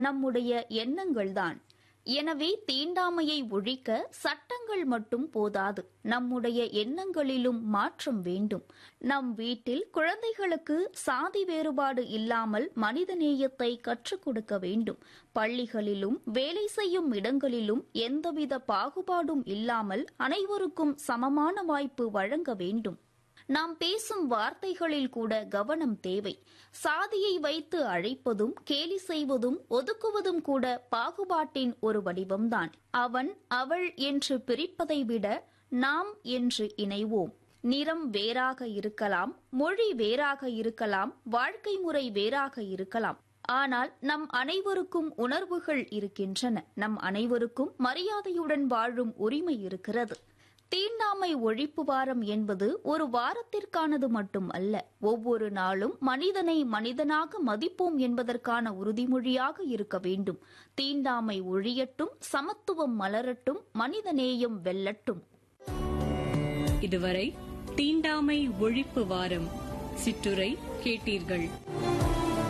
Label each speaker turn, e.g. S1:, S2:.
S1: நம்முடைய எண்ணங்கள்தான் எனவே தீண்டாமையை ஒழிக்க சட்டங்கள் மட்டும் போதாது நம்முடைய எண்ணங்களிலும் மாற்றம் வேண்டும் நம் வீட்டில் குழந்தைகளுக்கு சாதி வேறுபாடு இல்லாமல் மனிதநேயத்தை கற்றுக் கொடுக்க வேண்டும் பள்ளிகளிலும் வேலை செய்யும் இடங்களிலும் எந்தவித பாகுபாடும் இல்லாமல் அனைவருக்கும் சமமான வாய்ப்பு வழங்க வேண்டும் நாம் பேசும் வார்த்தைகளில் கூட கவனம் தேவை சாதியை வைத்து அழைப்பதும் கேலி செய்வதும் ஒதுக்குவதும் கூட பாகுபாட்டின் ஒரு வடிவம்தான் அவன் அவள் என்று பிரிப்பதை விட நாம் என்று இணைவோம் நிறம் வேறாக இருக்கலாம் மொழி வேறாக இருக்கலாம் வாழ்க்கை முறை வேறாக இருக்கலாம் ஆனால் நம் அனைவருக்கும் உணர்வுகள் இருக்கின்றன நம் அனைவருக்கும் மரியாதையுடன் வாழும் உரிமை இருக்கிறது தீண்டாமை ஒழிப்பு வாரம் என்பது ஒரு வாரத்திற்கானது மட்டும் அல்ல ஒவ்வொரு நாளும் மனிதனை மனிதனாக மதிப்போம் என்பதற்கான உறுதிமொழியாக இருக்க வேண்டும் தீண்டாமை ஒழியட்டும் சமத்துவம் மலரட்டும் மனிதநேயம் வெல்லட்டும்
S2: இதுவரை தீண்டாமை ஒழிப்பு வாரம் சிற்றுரை கேட்டீர்கள்